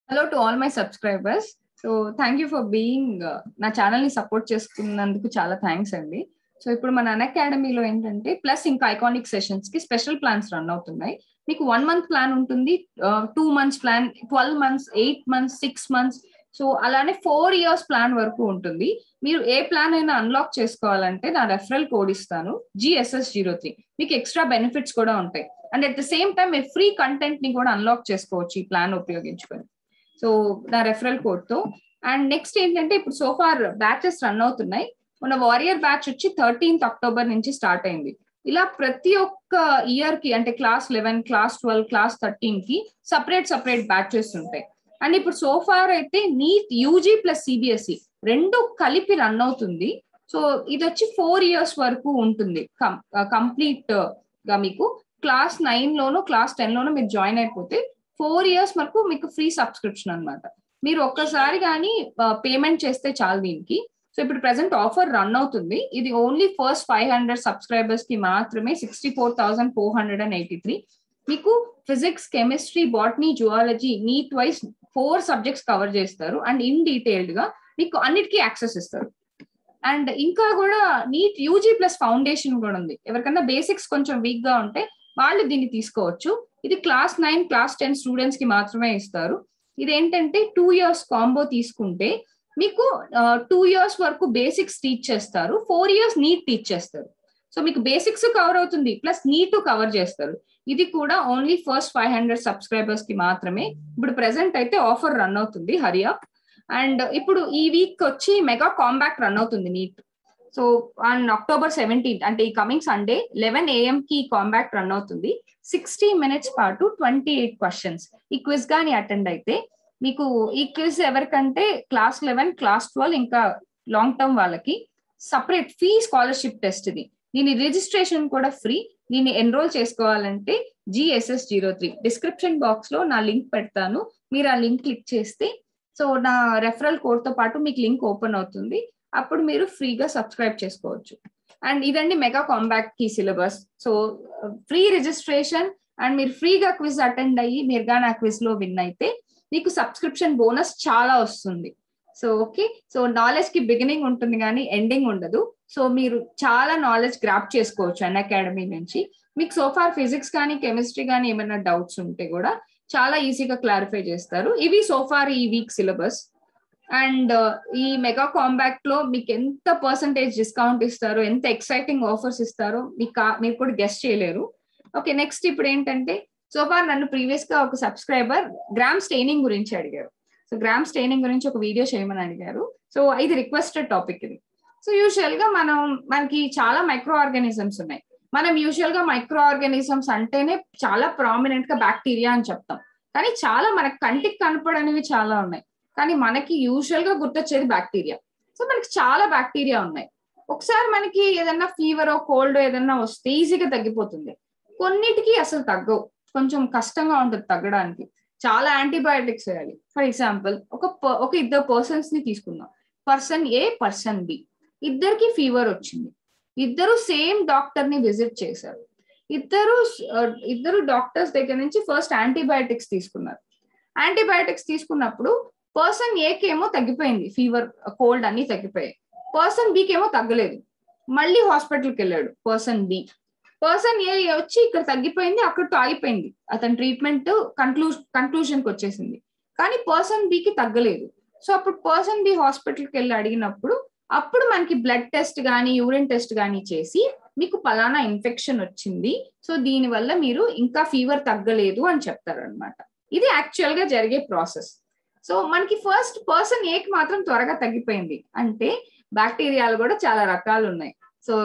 hello to all my subscribers so thank you for being నా channel ని support చేసుకున్నందుకు చాలా థ్యాంక్స్ అండి సో ఇప్పుడు మన అన్ అకాడమీలో ఏంటంటే ప్లస్ ఇంకా ఐకానిక్ సెషన్స్ కి స్పెషల్ ప్లాన్స్ రన్ అవుతున్నాయి మీకు వన్ మంత్ ప్లాన్ ఉంటుంది two months plan twelve months eight months six months so అలానే ఫోర్ ఇయర్స్ ప్లాన్ వరకు ఉంటుంది మీరు ఏ ప్లాన్ అయినా అన్లాక్ చేసుకోవాలంటే నా రెఫరల్ కోడ్ ఇస్తాను జిఎస్ఎస్ జీరో త్రీ మీకు ఎక్స్ట్రా బెనిఫిట్స్ కూడా ఉంటాయి and at the same time మీరు ఫ్రీ కంటెంట్ ని కూడా అన్లాక్ చేసుకోవచ్చు ఈ ప్లాన్ ఉపయోగించుకొని సో నా రెఫరల్ కోడ్ తో అండ్ నెక్స్ట్ ఏంటంటే ఇప్పుడు సోఫార్ బ్యాచెస్ రన్ అవుతున్నాయి మన వారియర్ బ్యాచ్ వచ్చి థర్టీన్త్ అక్టోబర్ నుంచి స్టార్ట్ అయింది ఇలా ప్రతి ఒక్క ఇయర్ కి అంటే class eleven class twelve class thirteen కి సపరేట్ సపరేట్ బ్యాచెస్ ఉంటాయి అండ్ ఇప్పుడు సోఫార్ అయితే నీట్ యూజీ ప్లస్ సిబిఎస్ఈ రెండు కలిపి రన్ అవుతుంది సో ఇది వచ్చి ఫోర్ ఇయర్స్ వరకు ఉంటుంది కంప్లీట్ గా మీకు క్లాస్ నైన్ లోను క్లాస్ టెన్ లోను మీరు జాయిన్ అయిపోతే ఫోర్ ఇయర్స్ వరకు మీకు ఫ్రీ సబ్స్క్రిప్షన్ అనమాట మీరు ఒక్కసారి కానీ పేమెంట్ చేస్తే చాలు దీనికి సో ఇప్పుడు ప్రెసెంట్ ఆఫర్ రన్ అవుతుంది ఇది only first five hundred subscribers కి మాత్రమే sixty four thousand four hundred and eighty three మీకు physics chemistry botany zoology NEET wise four subjects cover చేస్తారు అండ్ ఇన్ డీటెయిల్డ్ గా మీకు అన్నిటికీ యాక్సెస్ ఇస్తారు అండ్ ఇంకా కూడా నీట్ యూజీ ప్లస్ ఫౌండేషన్ కూడా ఉంది ఎవరికన్నా బేసిక్స్ కొంచెం వీక్ గా ఉంటే వాళ్ళు దీన్ని తీసుకోవచ్చు ఇది class nine class ten students కి మాత్రమే ఇస్తారు ఇది ఏంటంటే టూ ఇయర్స్ కాంబో తీసుకుంటే మీకు టూ ఇయర్స్ వరకు బేసిక్స్ టీచ్ చేస్తారు ఫోర్ ఇయర్స్ నీట్ టీచ్ చేస్తారు సో మీకు బేసిక్స్ కవర్ అవుతుంది ప్లస్ నీట్ కవర్ చేస్తారు ఇది కూడా only first five hundred subscribers కి మాత్రమే ఇప్పుడు ప్రెసెంట్ అయితే ఆఫర్ రన్ అవుతుంది హరియా అండ్ ఇప్పుడు ఈ వీక్ వచ్చి మెగా కాంబాక్ట్ రన్ అవుతుంది NEET so on October seventeenth అంటే ఈ కమింగ్ సండే లెవెన్ ఏఎం కి కాంబాక్ట్ రన్ అవుతుంది సిక్స్టీ మినిట్స్ పాటు ట్వంటీ ఎయిట్ క్వశ్చన్స్ ఈ క్విజ్ గాని అటెండ్ అయితే మీకు ఈ క్విజ్ ఎవరికంటే క్లాస్ లెవెన్ క్లాస్ ట్వెల్వ్ ఇంకా లాంగ్ టర్మ్ వాళ్ళకి సపరేట్ ఫీ స్కాలర్షిప్ టెస్ట్ ఇది దీని రిజిస్ట్రేషన్ కూడా ఫ్రీ దీన్ని ఎన్రోల్ చేసుకోవాలంటే GSS zero three description box లో నా లింక్ పెడతాను మీరు ఆ లింక్ క్లిక్ చేస్తే సో నా రెఫరల్ కోడ్ తో పాటు మీకు లింక్ ఓపెన్ అవుతుంది అప్పుడు మీరు ఫ్రీగా సబ్స్క్రైబ్ చేసుకోవచ్చు అండ్ ఇదండి మెగా కాంబాక్ట్ కి syllabus so free registration and మీరు ఫ్రీగా క్విజ్ అటెండ్ అయ్యి మీరు కానీ ఆ క్విజ్ లో విన్ అయితే మీకు సబ్స్క్రిప్షన్ బోనస్ చాలా వస్తుంది సో ఓకే సో నాలెడ్జ్ కి బిగినింగ్ ఉంటుంది కానీ ఎండింగ్ ఉండదు సో మీరు చాలా నాలెడ్జ్ గ్రాప్ చేసుకోవచ్చు అన్ అకాడమీ నుంచి మీకు సోఫార్ ఫిజిక్స్ కానీ కెమిస్ట్రీ కానీ ఏమైనా డౌట్స్ ఉంటే కూడా చాలా ఈజీగా క్లారిఫై చేస్తారు ఇవి సోఫార్ ఈ వీక్ సిలబస్ అండ్ ఈ మెగా కాంబాక్ట్ లో మీకు ఎంత పర్సంటేజ్ డిస్కౌంట్ ఇస్తారో ఎంత ఎక్సైటింగ్ ఆఫర్స్ ఇస్తారో మీకు మీరు కూడా గెస్ట్ చేయలేరు ఓకే నెక్స్ట్ ఇప్పుడు ఏంటంటే సోఫార్ నన్ను ప్రీవియస్ గా ఒక సబ్స్క్రైబర్ గ్రామ్ స్టెయినింగ్ గురించి అడిగారు సో గ్రామ్ స్టెయినింగ్ గురించి ఒక వీడియో చేయమని అడిగారు సో ఇది రిక్వెస్టెడ్ టాపిక్ ఇది సో యూజువల్ గా మనం మనకి చాలా మైక్రో ఆర్గానిజమ్స్ ఉన్నాయి మనం యూజువల్ గా మైక్రో ఆర్గానిజమ్స్ అంటేనే చాలా ప్రామినెంట్ గా బ్యాక్టీరియా అని చెప్తాం కానీ చాలా మనకి కంటికి కనపడనివి చాలా ఉన్నాయి కానీ మనకి యూజువల్ గా గుర్తొచ్చేది బ్యాక్టీరియా సో మనకి చాలా బ్యాక్టీరియా ఉన్నాయి ఒకసారి మనకి ఏదన్నా ఫీవర్ కోల్డ్ ఏదన్నా వస్తే ఈజీగా తగ్గిపోతుంది కొన్నిటికి అసలు తగ్గవు కొంచెం కష్టంగా ఉంటుంది తగ్గడానికి చాలా యాంటీబయాటిక్స్ వేయాలి ఫర్ ఎగ్జాంపుల్ ఒక ఒక ఇద్దరు పర్సన్స్ ని తీసుకుందాం పర్సన్ ఏ పర్సన్ బి ఇద్దరికి ఫీవర్ వచ్చింది ఇద్దరు సేమ్ డాక్టర్ ని విజిట్ చేశారు ఇద్దరు ఇద్దరు డాక్టర్స్ దగ్గర నుంచి ఫస్ట్ యాంటీబయాటిక్స్ తీసుకున్నారు యాంటీబయాటిక్స్ తీసుకున్నప్పుడు పర్సన్ ఏకేమో తగ్గిపోయింది ఫీవర్ కోల్డ్ అన్ని తగ్గిపోయాయి పర్సన్ బికి ఏమో తగ్గలేదు మళ్ళీ హాస్పిటల్కి వెళ్ళాడు పర్సన్ బి పర్సన్ ఏ వచ్చి ఇక్కడ తగ్గిపోయింది అక్కడితో ఆగిపోయింది అతని ట్రీట్మెంట్ కన్క్లూ కన్క్లూజన్కి వచ్చేసింది కానీ పర్సన్ బికి తగ్గలేదు సో అప్పుడు పర్సన్ బి హాస్పిటల్కి వెళ్ళి అడిగినప్పుడు అప్పుడు మనకి బ్లడ్ టెస్ట్ కానీ యూరిన్ టెస్ట్ కానీ చేసి మీకు పలానా ఇన్ఫెక్షన్ వచ్చింది సో దీని వల్ల మీరు ఇంకా ఫీవర్ తగ్గలేదు అని చెప్తారు అనమాట ఇది యాక్చువల్ గా జరిగే ప్రాసెస్ సో మనకి ఫస్ట్ పర్సన్ ఏకి మాత్రం త్వరగా తగ్గిపోయింది అంటే బ్యాక్టీరియాలు కూడా చాలా రకాలు ఉన్నాయి సో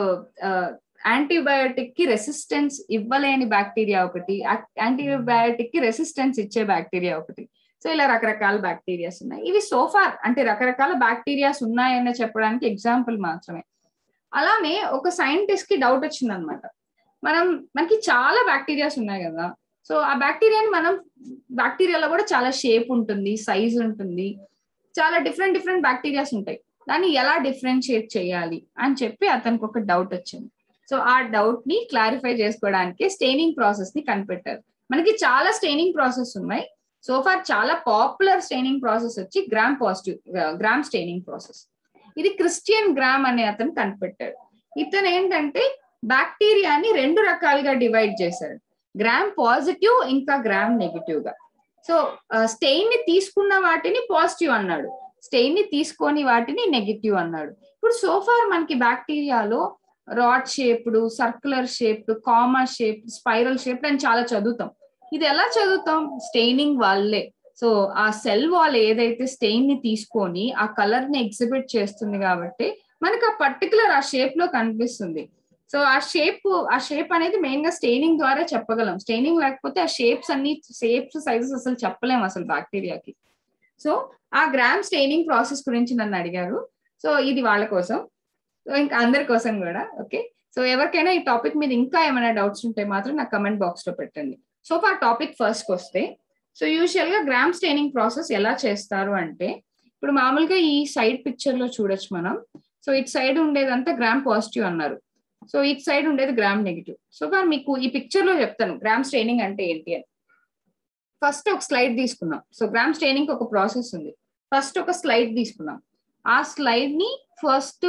యాంటీబయోటిక్ కి రెసిస్టెన్స్ ఇవ్వలేని బ్యాక్టీరియా ఒకటి యాంటీబయోటిక్ కి రెసిస్టెన్స్ ఇచ్చే బ్యాక్టీరియా ఒకటి సో ఇలా రకరకాల బ్యాక్టీరియాస్ ఉన్నాయి ఇవి సోఫార్ అంటే రకరకాల బ్యాక్టీరియాస్ ఉన్నాయని చెప్పడానికి ఎగ్జాంపుల్ మాత్రమే అలానే ఒక సైంటిస్ట్ కి డౌట్ వచ్చింది అనమాట మనం మనకి చాలా బ్యాక్టీరియాస్ ఉన్నాయి కదా సో ఆ బ్యాక్టీరియాని మనం బ్యాక్టీరియాలో కూడా చాలా షేప్ ఉంటుంది సైజ్ ఉంటుంది చాలా డిఫరెంట్ డిఫరెంట్ బ్యాక్టీరియాస్ ఉంటాయి దాన్ని ఎలా డిఫరెన్షియేట్ చేయాలి అని చెప్పి అతనికి ఒక డౌట్ వచ్చింది సో ఆ డౌట్ ని క్లారిఫై చేసుకోవడానికి స్టెయినింగ్ ప్రాసెస్ ని కనిపెట్టారు మనకి చాలా స్టెయినింగ్ ప్రాసెస్ ఉన్నాయి సో ఫార్ చాలా పాపులర్ స్టెయినింగ్ ప్రాసెస్ వచ్చి Gram positive Gram staining process ఇది క్రిస్టియన్ గ్రామ్ అనే అతను కనిపెట్టాడు ఇతను ఏంటంటే బ్యాక్టీరియాని రెండు రకాలుగా డివైడ్ చేశాడు గ్రామ్ పాజిటివ్ ఇంకా గ్రామ్ నెగిటివ్ గా సో స్టెయిన్ ని తీసుకున్న వాటిని పాజిటివ్ అన్నాడు స్టెయిన్ ని తీసుకొని వాటిని నెగిటివ్ అన్నాడు ఇప్పుడు సోఫార్ మనకి బ్యాక్టీరియాలో rod shaped circular shaped comma shape spiral shape అని చాలా చదువుతాం ఇది ఎలా చదువుతాం స్టెయినింగ్ వాళ్ళే సో ఆ సెల్ వాల్ ఏదైతే స్టెయిన్ ని తీసుకొని ఆ కలర్ ని ఎగ్జిబిట్ చేస్తుంది కాబట్టి మనకి ఆ పర్టికులర్ ఆ షేప్ లో కనిపిస్తుంది సో ఆ షేప్ ఆ షేప్ అనేది మెయిన్ గా స్టెయినింగ్ ద్వారా చెప్పగలం స్టెయినింగ్ లేకపోతే ఆ షేప్స్ అన్ని షేప్స్ సైజెస్ అసలు చెప్పలేము అసలు బ్యాక్టీరియాకి సో ఆ గ్రామ్ స్టెయినింగ్ ప్రాసెస్ గురించి నన్ను అడిగారు సో ఇది వాళ్ళ కోసం సో ఇంకా అందరి కోసం కూడా ఓకే సో ఎవరికైనా ఈ టాపిక్ మీద ఇంకా ఏమైనా డౌట్స్ ఉంటే మాత్రం నాకు కమెంట్ బాక్స్ లో పెట్టండి సో ఆ టాపిక్ ఫస్ట్ వస్తే సో యూజువల్ గా గ్రామ్ స్టెయినింగ్ ప్రాసెస్ ఎలా చేస్తారు అంటే ఇప్పుడు మామూలుగా ఈ సైడ్ పిక్చర్ లో చూడొచ్చు మనం సో ఇటు సైడ్ ఉండేదంతా గ్రామ్ పాజిటివ్ అన్నారు సో ఇటు సైడ్ ఉండేది గ్రామ్ నెగిటివ్ సో కానీ మీకు ఈ పిక్చర్ లో చెప్తాను గ్రామ్ స్టెయినింగ్ అంటే ఏంటి అని ఫస్ట్ ఒక స్లైడ్ తీసుకున్నాం సో గ్రామ్ స్టెయినింగ్ ఒక ప్రాసెస్ ఉంది ఫస్ట్ ఒక స్లైడ్ తీసుకున్నాం ఆ స్లైడ్ ని ఫస్ట్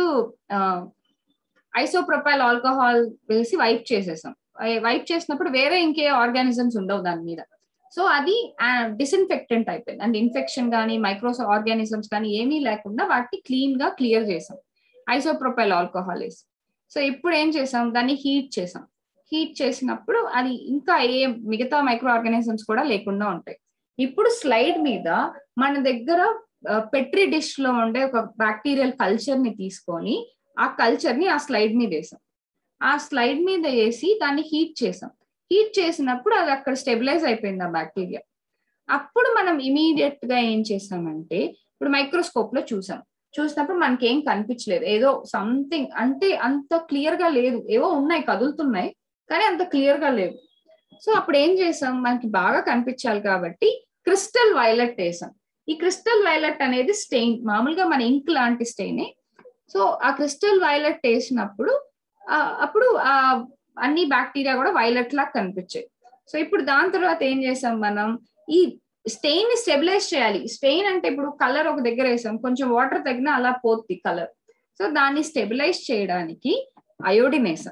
ఐసోప్రొపైల్ ఆల్కహాల్ వేసి వైప్ చేసేసాం వైప్ చేసినప్పుడు వేరే ఇంకే ఆర్గానిజమ్స్ ఉండవు దాని మీద సో అది డిస్ఇన్ఫెక్టెంట్ అయిపోయింది అండ్ ఇన్ఫెక్షన్ కానీ మైక్రోస్ ఆర్గానిజమ్స్ కానీ ఏమీ లేకుండా వాటిని క్లీన్ గా క్లియర్ చేసాం ఐసోప్రొపైల్ ఆల్కహాల్ వేసి సో ఇప్పుడు ఏం చేసాం దాన్ని హీట్ చేసాం హీట్ చేసినప్పుడు అది ఇంకా ఏ మిగతా మైక్రో ఆర్గానిజమ్స్ కూడా లేకుండా ఉంటాయి ఇప్పుడు స్లైడ్ మీద మన దగ్గర పెట్రీ డిష్ లో ఉండే ఒక బ్యాక్టీరియల్ కల్చర్ ని తీసుకొని ఆ కల్చర్ ని ఆ స్లైడ్ మీద వేసాం ఆ స్లైడ్ మీద వేసి దాన్ని హీట్ చేసాం హీట్ చేసినప్పుడు అది అక్కడ స్టెబిలైజ్ అయిపోయింది ఆ బ్యాక్టీరియా అప్పుడు మనం ఇమీడియట్ గా ఏం చేసామంటే ఇప్పుడు మైక్రోస్కోప్ లో చూసాం చూసినప్పుడు మనకి ఏం కనిపించలేదు ఏదో సంథింగ్ అంటే అంత క్లియర్ గా లేదు ఏవో ఉన్నాయి కదులుతున్నాయి కానీ అంత క్లియర్ గా లేవు సో అప్పుడు ఏం చేసాం మనకి బాగా కనిపించాలి కాబట్టి క్రిస్టల్ వైలెట్ వేసాం ఈ క్రిస్టల్ వైలెట్ అనేది స్టెయిన్ మామూలుగా మన ఇంక్ లాంటి స్టెయినే సో ఆ క్రిస్టల్ వైలెట్ వేసినప్పుడు అప్పుడు ఆ అన్ని బ్యాక్టీరియా కూడా వైలెట్ లాగా కనిపించాయి సో ఇప్పుడు దాని తర్వాత ఏం చేసాం మనం ఈ స్టెయిన్ ని స్టెబిలైజ్ చేయాలి స్టెయిన్ అంటే ఇప్పుడు కలర్ ఒక దగ్గర వేసాం కొంచెం వాటర్ తగిన అలా పోద్ది కలర్ సో దాన్ని స్టెబిలైజ్ చేయడానికి అయోడిన్ వేసాం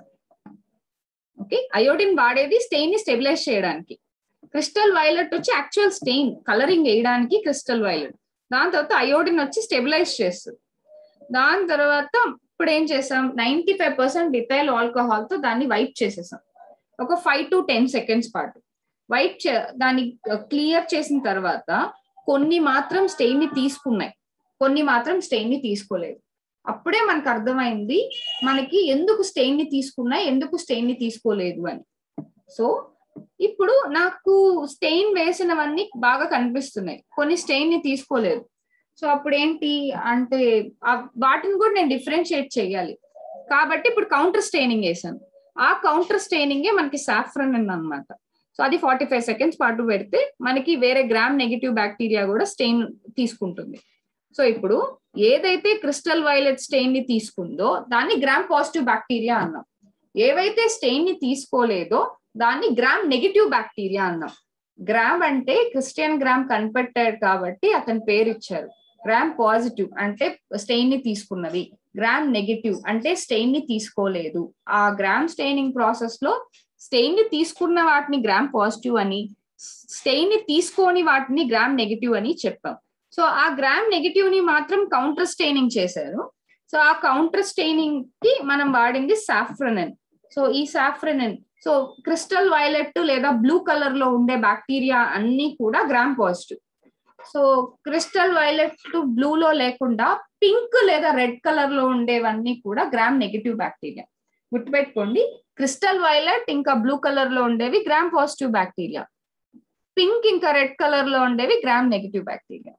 ఓకే అయోడిన్ వాడేది స్టెయిన్ ని స్టెబిలైజ్ చేయడానికి క్రిస్టల్ వైలెట్ వచ్చి యాక్చువల్ స్టెయిన్ కలరింగ్ వేయడానికి క్రిస్టల్ వైలెట్ దాని తర్వాత అయోడిన్ వచ్చి స్టెబిలైజ్ చేస్తుంది దాని తర్వాత ఇప్పుడు ఏం చేసాం ninety five percent diethyl alcohol తో దాన్ని వైప్ చేసేసాం ఒక ఫైవ్ టు టెన్ సెకండ్స్ పాటు వైప్ దాన్ని క్లియర్ చేసిన తర్వాత కొన్ని మాత్రం స్టెయిన్ ని తీసుకున్నాయి కొన్ని మాత్రం స్టెయిన్ ని తీసుకోలేదు అప్పుడే మనకు అర్థమైంది మనకి ఎందుకు స్టెయిన్ ని తీసుకున్నాయి ఎందుకు స్టెయిన్ ని తీసుకోలేదు అని సో ఇప్పుడు నాకు స్టెయిన్ వేసినవన్నీ బాగా కనిపిస్తున్నాయి కొన్ని స్టెయిన్ ని తీసుకోలేదు సో అప్పుడు ఏంటి అంటే వాటిని కూడా నేను డిఫరెన్షియేట్ చేయాలి కాబట్టి ఇప్పుడు కౌంటర్ స్టెయినింగ్ వేసాను ఆ కౌంటర్ స్టెయినింగే మనకి సాఫ్రన్ అనమాట సో అది ఫార్టీ ఫైవ్ సెకండ్స్ పాటు పెడితే మనకి వేరే గ్రామ్ నెగిటివ్ బ్యాక్టీరియా కూడా స్టెయిన్ తీసుకుంటుంది సో ఇప్పుడు ఏదైతే క్రిస్టల్ వైలెట్ స్టెయిన్ ని తీసుకుందో దాన్ని గ్రామ్ పాజిటివ్ బ్యాక్టీరియా అన్నాం ఏవైతే స్టెయిన్ ని తీసుకోలేదో దాన్ని గ్రామ్ నెగిటివ్ బ్యాక్టీరియా అన్నాం గ్రామ్ అంటే క్రిస్టియన్ గ్రామ్ కనిపెట్టాడు కాబట్టి అతని పేరు ఇచ్చారు గ్రామ్ పాజిటివ్ అంటే స్టెయిన్ ని తీసుకున్నది గ్రామ్ నెగిటివ్ అంటే స్టెయిన్ ని తీసుకోలేదు ఆ గ్రామ్ స్టెయినింగ్ ప్రాసెస్ లో స్టెయిన్ ని తీసుకున్న వాటిని గ్రామ్ పాజిటివ్ అని స్టెయిన్ ని తీసుకోని వాటిని గ్రామ్ నెగిటివ్ అని చెప్పాం సో ఆ గ్రామ్ నెగిటివ్ ని మాత్రం కౌంటర్ స్టెయినింగ్ చేశారు సో ఆ కౌంటర్ స్టెయినింగ్ కి మనం వాడింది సాఫ్రనన్ సో ఈ సాఫ్రనన్ సో క్రిస్టల్ వైలెట్ లేదా బ్లూ కలర్ లో ఉండే బ్యాక్టీరియా అన్ని కూడా Gram positive so crystal violet blue లో లేకుండా పింక్ లేదా రెడ్ కలర్ లో ఉండేవన్నీ కూడా గ్రామ్ నెగిటివ్ బ్యాక్టీరియా గుర్తుపెట్టుకోండి క్రిస్టల్ వైలెట్ ఇంకా బ్లూ కలర్ లో ఉండేవి గ్రామ్ పాజిటివ్ బ్యాక్టీరియా పింక్ ఇంకా రెడ్ కలర్ లో ఉండేవి గ్రామ్ నెగిటివ్ బ్యాక్టీరియా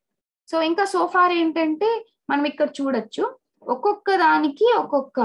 సో ఇంకా సోఫార్ ఏంటంటే మనం ఇక్కడ చూడొచ్చు ఒక్కొక్క దానికి ఒక్కొక్క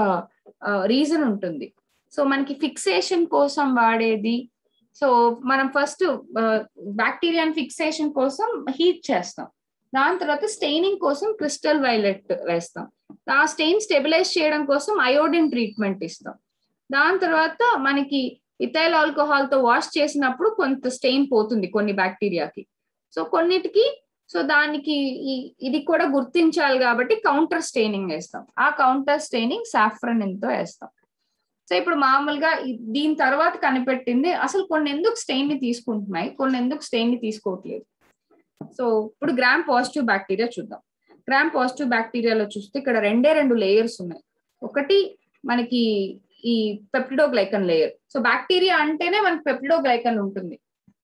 రీజన్ ఉంటుంది సో మనకి ఫిక్సేషన్ కోసం వాడేది సో మనం ఫస్ట్ బ్యాక్టీరియాన్ ఫిక్సేషన్ కోసం హీట్ చేస్తాం దాని తర్వాత స్టెయినింగ్ కోసం క్రిస్టల్ వైలెట్ వేస్తాం ఆ స్టెయిన్ స్టెబిలైజ్ చేయడం కోసం అయోడిన్ ట్రీట్మెంట్ ఇస్తాం దాని తర్వాత మనకి ఇథైల్ ఆల్కహాల్ తో వాష్ చేసినప్పుడు కొంత స్టెయిన్ పోతుంది కొన్ని బ్యాక్టీరియాకి సో కొన్నిటికి సో దానికి ఇది కూడా గుర్తించాలి కాబట్టి కౌంటర్ స్టెయినింగ్ వేస్తాం ఆ కౌంటర్ స్టెయినింగ్ సాఫ్రన్ ఎంతో వేస్తాం సో ఇప్పుడు మామూలుగా దీని తర్వాత కనిపెట్టింది అసలు కొన్ని ఎందుకు స్టెయిన్ ని తీసుకుంటున్నాయి కొన్ని ఎందుకు స్టెయిన్ ని తీసుకోవట్లేదు సో ఇప్పుడు గ్రామ్ పాజిటివ్ బ్యాక్టీరియా చూద్దాం గ్రామ్ పాజిటివ్ బ్యాక్టీరియాలో చూస్తే ఇక్కడ రెండే రెండు లేయర్స్ ఉన్నాయి ఒకటి మనకి ఈ పెప్టిడోగ్లైకన్ లేయర్ సో బ్యాక్టీరియా అంటేనే మనకి పెప్టిడోగ్లైకన్ ఉంటుంది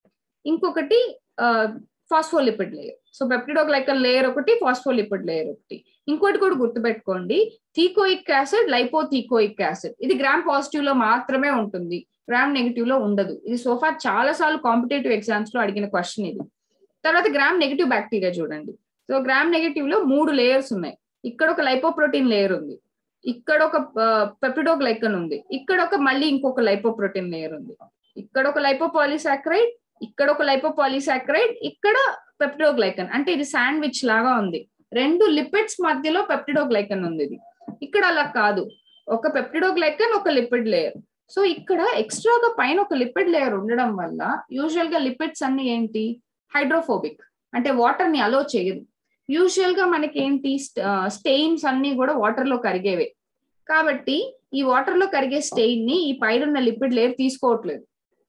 ఇంకొకటి phospholipid layer so peptidoglycan layer ఒకటి ఫాస్ఫోలిపిడ్ లేయర్ ఒకటి ఇంకోటి కూడా గుర్తుపెట్టుకోండి థీకోయిక్ యాసిడ్ లైపోథీకోయిక్ యాసిడ్ ఇది గ్రామ్ పాజిటివ్ లో మాత్రమే ఉంటుంది గ్రామ్ నెగిటివ్ లో ఉండదు ఇది సోఫా చాలా సార్లు కాంపిటేటివ్ ఎగ్జామ్స్ లో అడిగిన క్వశ్చన్ ఇది తర్వాత గ్రామ్ నెగిటివ్ బ్యాక్టీరియా చూడండి సో గ్రామ్ నెగిటివ్ లో మూడు లేయర్స్ ఉన్నాయి ఇక్కడ ఒక లైపోప్రోటీన్ లేయర్ ఉంది ఇక్కడ ఒక పెప్టిడోగ్లైకన్ ఉంది ఇక్కడ ఒక మళ్ళీ ఇంకొక లైపోప్రోటీన్ లేయర్ ఉంది ఇక్కడ ఒక లైపోపాలిసాక్రైడ్ ఇక్కడ ఒక లైపోపాలిసాక్రైడ్ ఇక్కడ పెప్టిడోగ్లైకన్ అంటే ఇది శాండ్విచ్ లాగా ఉంది రెండు లిపిడ్స్ మధ్యలో పెప్టిడోగ్లైకన్ ఉంది ఇది ఇక్కడ అలా కాదు ఒక పెప్టిడోగ్లైకన్ ఒక లిపిడ్ లేయర్ సో ఇక్కడ ఎక్స్ట్రాగా పైన ఒక లిపిడ్ లేయర్ ఉండడం వల్ల యూజువల్ గా లిపిడ్స్ అన్ని ఏంటి హైడ్రోఫోబిక్ అంటే వాటర్ ని అలో చేయదు యూజువల్ గా మనకి ఏంటి స్టెయిన్స్ అన్ని కూడా వాటర్ లో కరిగేవే కాబట్టి ఈ వాటర్ లో కరిగే స్టెయిన్ ని ఈ పైన ఉన్న లిపిడ్ లేయర్ తీసుకోవట్లేదు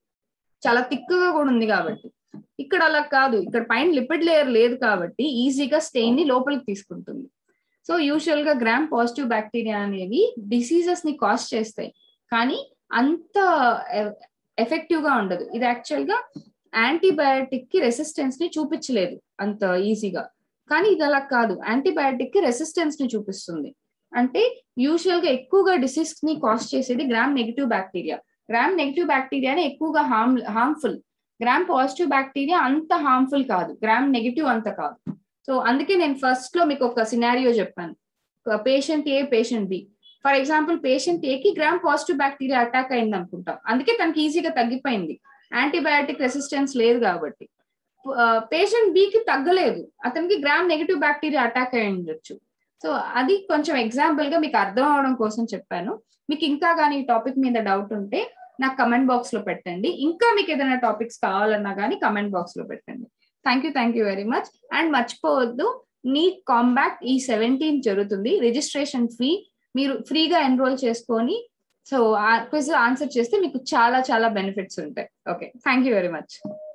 చాలా థిక్గా కూడా ఉంది కాబట్టి ఇక్కడ అలా కాదు ఇక్కడ పైన లిపిడ్ లేయర్ లేదు కాబట్టి ఈజీగా స్టెయిన్ ని లోపలికి తీసుకుంటుంది సో యూజువల్ గా గ్రామ్ పాజిటివ్ బ్యాక్టీరియా అనేవి డిసీజెస్ ని కాజ్ చేస్తాయి కానీ అంత ఎఫెక్టివ్ గా ఉండదు ఇది యాక్చువల్ గా యాంటీబయాటిక్ కి రెసిస్టెన్స్ ని చూపించలేదు అంత ఈజీగా కానీ ఇది అలా కాదు యాంటీబయాటిక్ కి రెసిస్టెన్స్ ని చూపిస్తుంది అంటే యూజువల్ గా ఎక్కువగా డిసీజ్ ని కాజ్ చేసేది Gram negative bacteria Gram negative బ్యాక్టీరియానే ఎక్కువగా harm harmful Gram positive bacteria అంత హార్మ్ఫుల్ కాదు గ్రామ్ నెగిటివ్ అంత కాదు సో అందుకే నేను ఫస్ట్ లో మీకు ఒక సినారియో చెప్పాను patient A patient B for example patient ఏకి గ్రామ్ పాజిటివ్ బ్యాక్టీరియా అటాక్ అయింది అనుకుంటాం అందుకే తనకి ఈజీగా తగ్గిపోయింది యాంటీబయాటిక్ రెసిస్టెన్స్ లేదు కాబట్టి పేషెంట్ బికి తగ్గలేదు అతనికి గ్రామ్ నెగిటివ్ బ్యాక్టీరియా అటాక్ అయి ఉండొచ్చు సో అది కొంచెం ఎగ్జాంపుల్ గా మీకు అర్థం అవడం కోసం చెప్పాను మీకు ఇంకా కానీ ఈ టాపిక్ మీద డౌట్ ఉంటే నాకు కమెంట్ బాక్స్ లో పెట్టండి ఇంకా మీకు ఏదైనా టాపిక్స్ కావాలన్నా కానీ కమెంట్ బాక్స్ లో పెట్టండి thank you thank you very much and మర్చిపోవద్దు నీట్ కాంబాక్ట్ ఈ సెవెంటీన్ జరుగుతుంది రిజిస్ట్రేషన్ ఫీ మీరు ఫ్రీగా ఎన్రోల్ చేసుకొని సో క్విజ్ ఆన్సర్ చేస్తే మీకు చాలా చాలా బెనిఫిట్స్ ఉంటాయి okay thank you very much